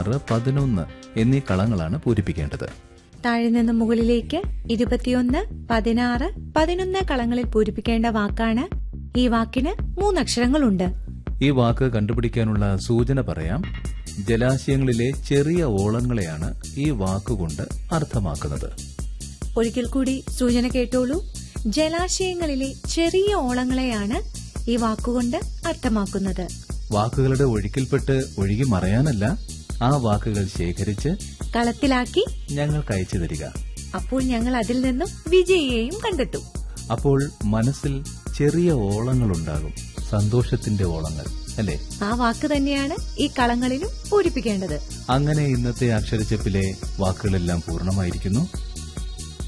ആറ് പതിനൊന്ന് എന്നീ കളങ്ങളാണ് പൂരിപ്പിക്കേണ്ടത് താഴെ നിന്ന് മുകളിലേക്ക് ഇരുപത്തിയൊന്ന് പതിനാറ് പതിനൊന്ന് കളങ്ങളിൽ പൂരിപ്പിക്കേണ്ട വാക്കാണ് ഈ വാക്കിന് മൂന്നക്ഷരങ്ങളുണ്ട് ഈ വാക്ക് കണ്ടുപിടിക്കാനുള്ള സൂചന പറയാം ജലാശയങ്ങളിലെ ചെറിയ ഓളങ്ങളെയാണ് ഈ വാക്കുകൊണ്ട് അർത്ഥമാക്കുന്നത് ഒരിക്കൽ കൂടി സൂചന കേട്ടോളൂ ജലാശയങ്ങളിലെ ചെറിയ ഓളങ്ങളെയാണ് ഈ വാക്കുകൊണ്ട് അർത്ഥമാക്കുന്നത് വാക്കുകളുടെ ഒഴുക്കിൽപ്പെട്ട് ഒഴുകി മറയാനല്ല ആ വാക്കുകൾ ശേഖരിച്ച് കളത്തിലാക്കി ഞങ്ങൾക്ക് അയച്ചു തരിക അപ്പോൾ ഞങ്ങൾ അതിൽ നിന്നും വിജയിയെയും കണ്ടെത്തും അപ്പോൾ മനസ്സിൽ ചെറിയ ഓളങ്ങളുണ്ടാകും സന്തോഷത്തിന്റെ ഓളങ്ങൾ അല്ലേ ആ വാക്ക് തന്നെയാണ് ഈ കളങ്ങളിലും പൂരിപ്പിക്കേണ്ടത് അങ്ങനെ ഇന്നത്തെ അക്ഷരച്ചെപ്പിലെ വാക്കുകളെല്ലാം പൂർണ്ണമായിരിക്കുന്നു